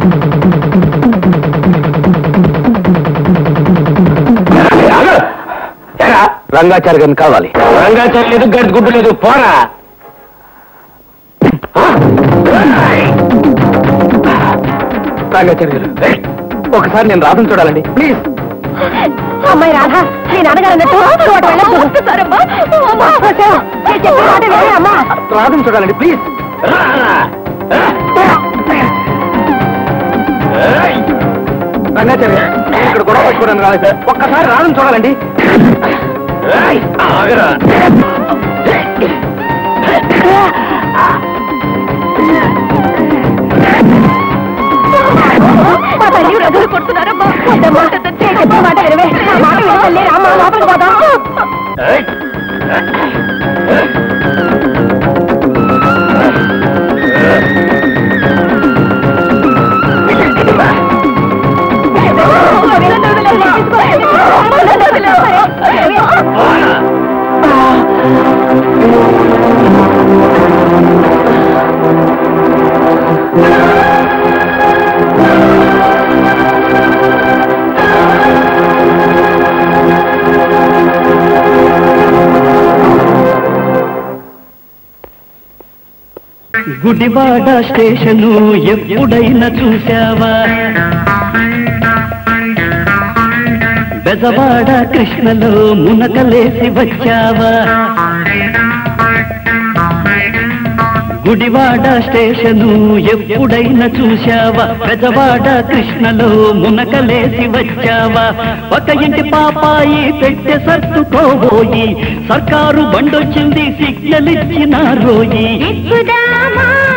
రంగాచారి గారిని కావాలి రంగాచారి లేదు గడ్డి గుడ్డు లేదు పోరా రంగాచారి గారు ఒకసారి నేను రాధను చూడాలండి ప్లీజ్ అమ్మాయి రాధా నీ నాన్నగారు అన్నట్టు నువ్వు అటు వెళ్ళొద్దు. అమ్మా, వచ్చావు. నేను చెప్పిన మాట వినవే, అమ్మా రాధను చూడాలండి ప్లీజ్ రంగాచారి నేను ఇక్కడ గొడవ పెట్టుకోవడానికి రాలేదు ఒక్కసారి రాధను చూడాలండి ఆగరా మా తల్లి రథులు కొడుతున్నారమ్మా వద్దమ్మా, నేను చెప్పిన మాట వినవే నా మాట విను తల్లి రామ్మా లోపలికి పోదాం గుడివాడ స్టేషను ఎప్పుడైనా చూసావా బెజవాడ కృష్ణలో మునకలేసి వచ్చావా గుడివాడ స్టేషను ఎప్పుడైనా చూశావా బెజవాడ కృష్ణలో మునకలేసి వచ్చావా ఒక ఇంటి పాపాయి పెట్టె సర్దుకోబోయి సర్కారు బండొచ్చింది సిగ్నల్ ఇచ్చిన రోయి ఎక్కుదామా